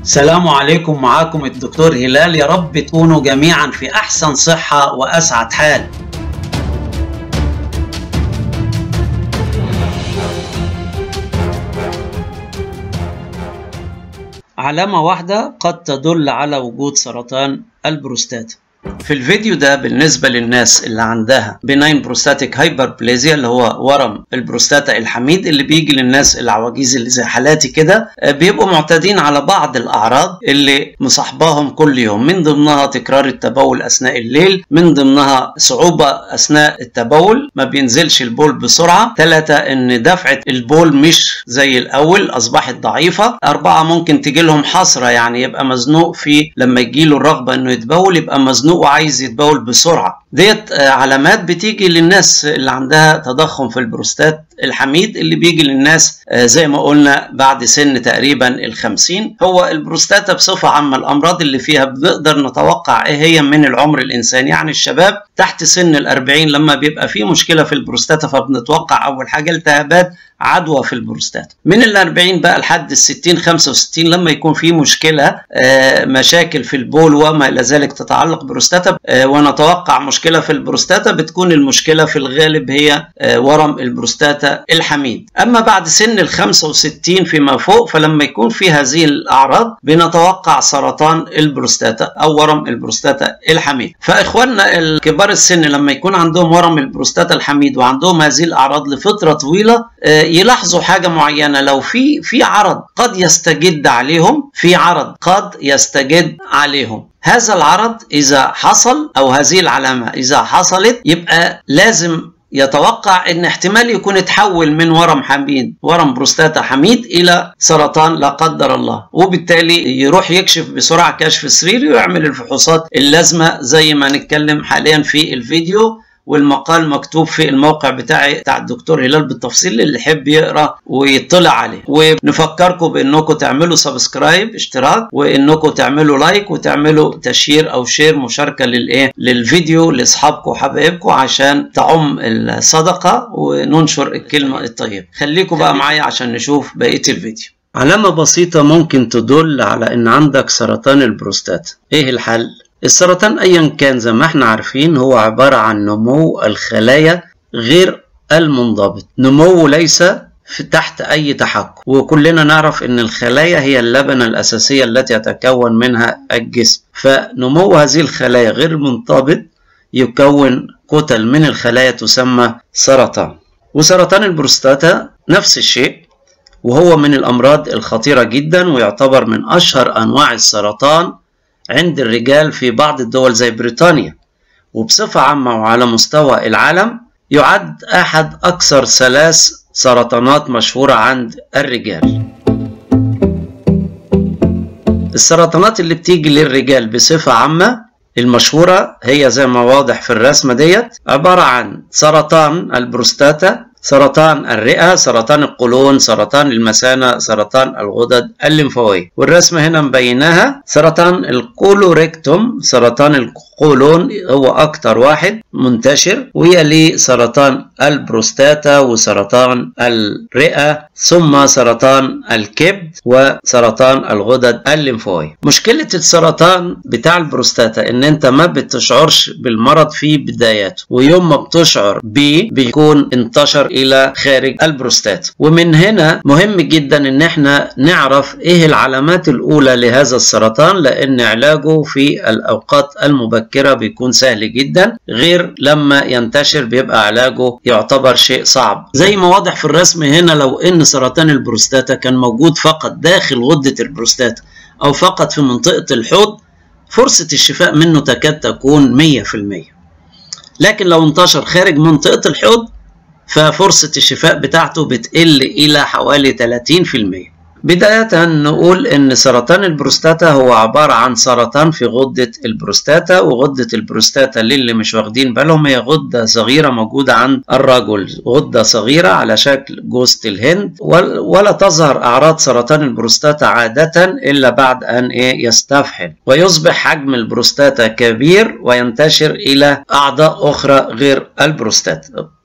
السلام عليكم معاكم الدكتور هلال يا رب تكونوا جميعا في أحسن صحة وأسعد حال علامة واحدة قد تدل على وجود سرطان البروستاتا في الفيديو ده بالنسبة للناس اللي عندها بناين بروستاتيك هايبربليزيا اللي هو ورم البروستاتا الحميد اللي بيجي للناس العواجيز اللي زي حالاتي كده بيبقوا معتادين على بعض الأعراض اللي مصاحباهم كل يوم من ضمنها تكرار التبول أثناء الليل من ضمنها صعوبة أثناء التبول ما بينزلش البول بسرعة ثلاثة إن دفعة البول مش زي الأول أصبحت ضعيفة أربعة ممكن تجي لهم حسرة يعني يبقى مزنوق في لما يجي له الرغبة إنه يتبول يبقى مزنوق وعايز يتبول بسرعة ديت علامات بتيجي للناس اللي عندها تضخم في البروستات الحميد اللي بيجي للناس زي ما قلنا بعد سن تقريبا الخمسين هو البروستاتا بصفة عامة الأمراض اللي فيها بنقدر نتوقع إيه هي من العمر الإنساني يعني الشباب تحت سن الأربعين لما بيبقى في مشكلة في البروستاتا فبنتوقع أول حاجة التهابات عدوى في البروستاتا من ال 40 بقى لحد ال 60 65 لما يكون في مشكله مشاكل في البول وما الى ذلك تتعلق بروستاتا ونتوقع مشكله في البروستاتا بتكون المشكله في الغالب هي ورم البروستاتا الحميد اما بعد سن ال 65 فيما فوق فلما يكون في هذه الاعراض بنتوقع سرطان البروستاتا او ورم البروستاتا الحميد فاخواننا الكبار السن لما يكون عندهم ورم البروستاتا الحميد وعندهم هذه الاعراض لفتره طويله يلاحظوا حاجة معينة لو في في عرض قد يستجد عليهم في عرض قد يستجد عليهم هذا العرض إذا حصل أو هذه العلامة إذا حصلت يبقى لازم يتوقع ان احتمال يكون اتحول من ورم حميد ورم بروستاتا حميد الى سرطان لا قدر الله وبالتالي يروح يكشف بسرعه كشف سريري ويعمل الفحوصات اللازمه زي ما نتكلم حاليا في الفيديو والمقال مكتوب في الموقع بتاعي بتاع الدكتور هلال بالتفصيل اللي يحب يقرا ويطلع عليه ونفكركم بانكم تعملوا سبسكرايب اشتراك وانكم تعملوا لايك وتعملوا تشير او شير مشاركه للايه للفيديو لاصحابكم وحبايبكم عشان تعم الصدقه وننشر الكلمه الطيبه خليكم بقى معايا عشان نشوف بقيه الفيديو علامة بسيطة ممكن تدل على إن عندك سرطان البروستاتا إيه الحل؟ السرطان ايا كان زي ما احنا عارفين هو عبارة عن نمو الخلايا غير المنضبط نمو ليس في تحت اي تحكم وكلنا نعرف ان الخلايا هي اللبنة الاساسية التي يتكون منها الجسم فنمو هذه الخلايا غير منضبط يكون كتل من الخلايا تسمى سرطان وسرطان البروستاتا نفس الشيء وهو من الامراض الخطيرة جدا ويعتبر من اشهر انواع السرطان عند الرجال في بعض الدول زي بريطانيا وبصفة عامة وعلى مستوى العالم يعد أحد أكثر ثلاث سرطانات مشهورة عند الرجال السرطانات اللي بتيجي للرجال بصفة عامة المشهورة هي زي ما واضح في الرسمة ديت عبارة عن سرطان البروستاتا سرطان الرئة سرطان القولون سرطان المثانة سرطان الغدد الليمفاوية والرسمة هنا مبيناها سرطان الكولوريكتوم سرطان القولون هو أكتر واحد منتشر ويلي سرطان البروستاتا وسرطان الرئة ثم سرطان الكبد وسرطان الغدد الليمفاوية مشكلة السرطان بتاع البروستاتا ان انت ما بتشعرش بالمرض في بداياته ويوم ما بتشعر بيه بيكون انتشر الى خارج البروستات ومن هنا مهم جدا ان احنا نعرف ايه العلامات الاولى لهذا السرطان لان علاجه في الاوقات المبكره بيكون سهل جدا غير لما ينتشر بيبقى علاجه يعتبر شيء صعب زي ما واضح في الرسم هنا لو ان سرطان البروستاتا كان موجود فقط داخل غده البروستاتا او فقط في منطقه الحوض فرصه الشفاء منه تكاد تكون 100% لكن لو انتشر خارج منطقه الحوض ففرصة الشفاء بتاعته بتقل إلى حوالي 30% بداية نقول إن سرطان البروستاتا هو عبارة عن سرطان في غدة البروستاتا وغدة البروستاتا للي مش واخدين بالهم هي غدة صغيرة موجودة عند الرجل غدة صغيرة على شكل جوزة الهند ولا تظهر أعراض سرطان البروستاتا عادة إلا بعد أن إيه يستفحل ويصبح حجم البروستاتا كبير وينتشر إلى أعضاء أخرى غير البروستاتا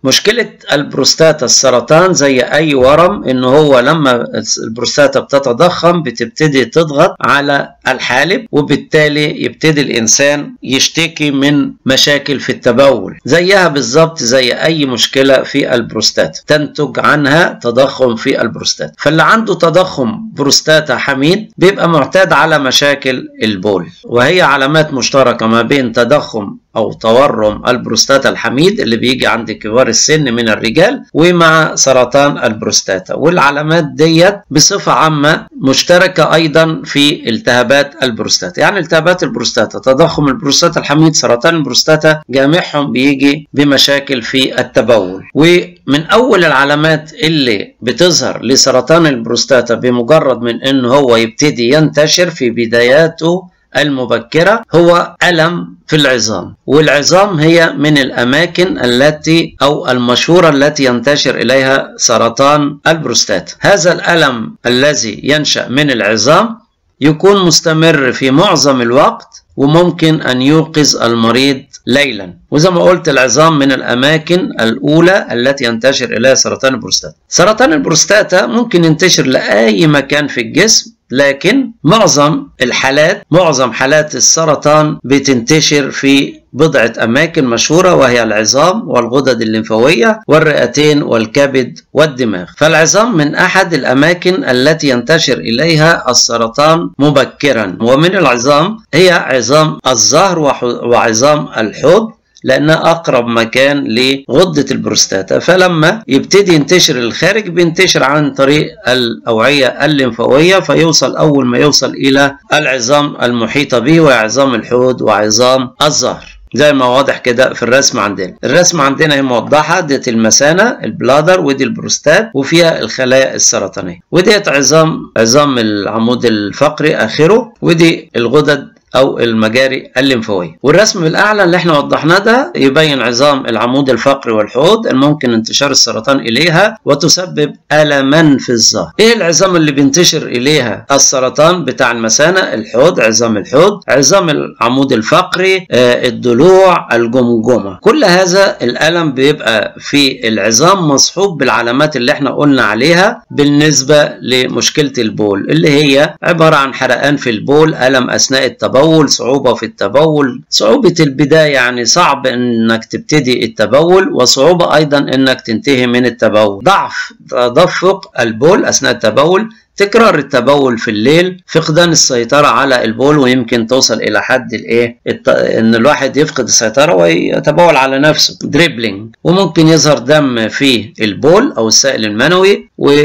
مشكلة البروستاتا السرطان زي أي ورم إن هو لما البروستاتا بتتضخم بتبتدي تضغط على الحالب وبالتالي يبتدي الإنسان يشتكي من مشاكل في التبول زيها بالظبط زي أي مشكلة في البروستاتا تنتج عنها تضخم في البروستاتا فاللي عنده تضخم بروستاتا حميد بيبقى معتاد على مشاكل البول وهي علامات مشتركة ما بين تضخم او تورم البروستاتا الحميد اللي بيجي عند كبار السن من الرجال ومع سرطان البروستاتا والعلامات ديت بصفه عامه مشتركه ايضا في التهابات البروستاتا يعني التهابات البروستاتا تضخم البروستاتا الحميد سرطان البروستاتا جامعهم بيجي بمشاكل في التبول ومن اول العلامات اللي بتظهر لسرطان البروستاتا بمجرد من ان هو يبتدي ينتشر في بداياته المبكرة هو ألم في العظام والعظام هي من الأماكن التي أو المشهورة التي ينتشر إليها سرطان البروستات هذا الألم الذي ينشأ من العظام يكون مستمر في معظم الوقت وممكن أن يوقظ المريض ليلا وزي ما قلت العظام من الأماكن الأولى التي ينتشر إليها سرطان البروستاتا سرطان البروستاتا ممكن ينتشر لأي مكان في الجسم لكن معظم الحالات معظم حالات السرطان بتنتشر في بضعة أماكن مشهورة وهي العظام والغدد الليمفاوية والرئتين والكبد والدماغ فالعظام من أحد الأماكن التي ينتشر إليها السرطان مبكرا ومن العظام هي عظام الظهر وعظام الحوض لأنها أقرب مكان لغدة البروستاتا فلما يبتدي ينتشر الخارج بينتشر عن طريق الأوعية الليمفاوية فيوصل أول ما يوصل إلى العظام المحيطة به وعظام الحوض وعظام الظهر زي ما واضح كده في الرسم عندنا الرسم عندنا هي موضحة ديت المثانة البلادر ودي البروستات وفيها الخلايا السرطانية وديت عظام عظام العمود الفقري آخره ودي الغدد او المجاري الليمفاويه والرسم بالاعلى اللي احنا وضحناه ده يبين عظام العمود الفقري والحوض الممكن انتشار السرطان اليها وتسبب الما في الظهر ايه العظام اللي بينتشر اليها السرطان بتاع المثانه الحوض عظام الحوض عظام العمود الفقري آه الضلوع الجمجمه كل هذا الالم بيبقى في العظام مصحوب بالعلامات اللي احنا قلنا عليها بالنسبه لمشكله البول اللي هي عباره عن حرقان في البول الم اثناء التبول التبول صعوبة في التبول صعوبة البداية يعني صعب انك تبتدي التبول وصعوبة ايضا انك تنتهي من التبول ضعف تدفق البول اثناء التبول تكرار التبول في الليل فقدان السيطرة على البول ويمكن توصل إلى حد الإيه الت... إن الواحد يفقد السيطرة ويتبول على نفسه دريبلينج وممكن يظهر دم في البول أو السائل المنوي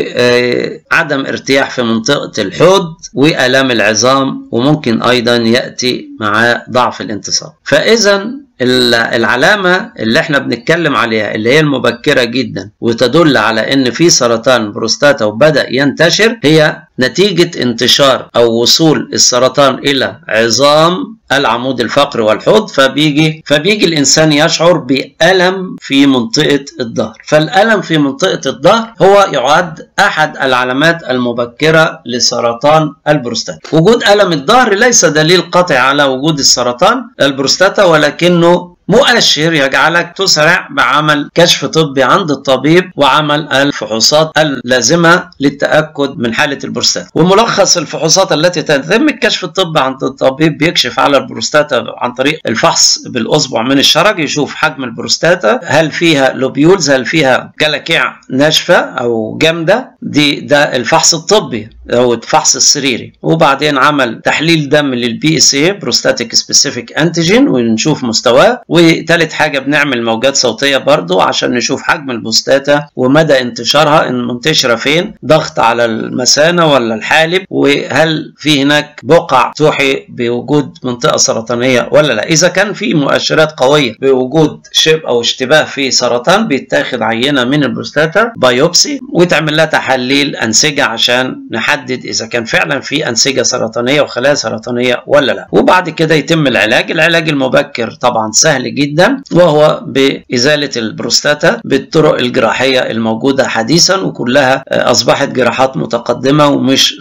وعدم ارتياح في منطقة الحوض وآلام العظام وممكن أيضا يأتي مع ضعف الانتصاب فإذا العلامة اللي احنا بنتكلم عليها اللي هي المبكرة جدا وتدل على ان في سرطان بروستاتا وبدأ ينتشر هي نتيجة انتشار او وصول السرطان الى عظام العمود الفقري والحوض فبيجي فبيجي الانسان يشعر بألم في منطقة الظهر فالألم في منطقة الظهر هو يعد احد العلامات المبكرة لسرطان البروستاتا وجود ألم الظهر ليس دليل قطعي على وجود السرطان البروستاتا ولكنه مؤشر يجعلك تسرع بعمل كشف طبي عند الطبيب وعمل الفحوصات اللازمة للتأكد من حالة البروستاتا وملخص الفحوصات التي تتم الكشف الطبي عند الطبيب بيكشف على البروستاتا عن طريق الفحص بالأصبع من الشرج يشوف حجم البروستاتا هل فيها لوبيولز هل فيها كلاكيع ناشفة أو جامدة دي ده الفحص الطبي او الفحص السريري وبعدين عمل تحليل دم للبي اس اي بروستاتيك سبيسيفيك انتيجين ونشوف مستواه وثالث حاجه بنعمل موجات صوتيه برضو عشان نشوف حجم البوستاتا ومدى انتشارها ان منتشره فين ضغط على المثانه ولا الحالب وهل في هناك بقع توحي بوجود منطقه سرطانيه ولا لا اذا كان في مؤشرات قويه بوجود شب او اشتباه في سرطان بيتاخد عينه من البروستاتا بايوبسي ويتعمل لها تحاليل انسجه عشان نحدد نحدد اذا كان فعلا في انسجه سرطانيه وخلايا سرطانيه ولا لا وبعد كده يتم العلاج العلاج المبكر طبعا سهل جدا وهو بازاله البروستاتا بالطرق الجراحيه الموجوده حديثا وكلها اصبحت جراحات متقدمه ومش صعبه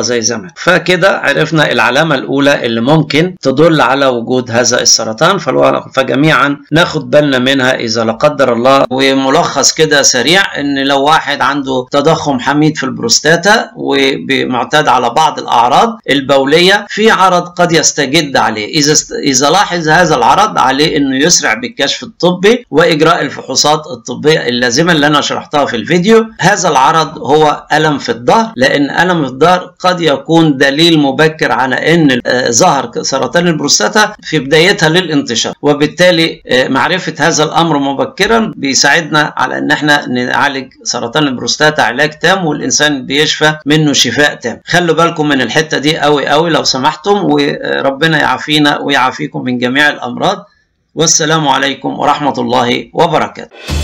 زي زمان فكده عرفنا العلامة الأولى اللي ممكن تدل على وجود هذا السرطان فجميعا ناخد بالنا منها إذا لا قدر الله وملخص كده سريع إن لو واحد عنده تضخم حميد في البروستاتا ومعتاد على بعض الأعراض البولية في عرض قد يستجد عليه إذا إذا لاحظ هذا العرض عليه إنه يسرع بالكشف الطبي وإجراء الفحوصات الطبية اللازمة اللي أنا شرحتها في الفيديو هذا العرض هو ألم في الظهر لأن ألم في الظهر قد يكون دليل مبكر على أن ظهر سرطان البروستاتا في بدايتها للانتشار وبالتالي معرفة هذا الأمر مبكرا بيساعدنا على أن احنا نعالج سرطان البروستاتا علاج تام والإنسان بيشفى منه شفاء تام خلوا بالكم من الحتة دي قوي قوي لو سمحتم وربنا يعافينا ويعافيكم من جميع الأمراض والسلام عليكم ورحمة الله وبركاته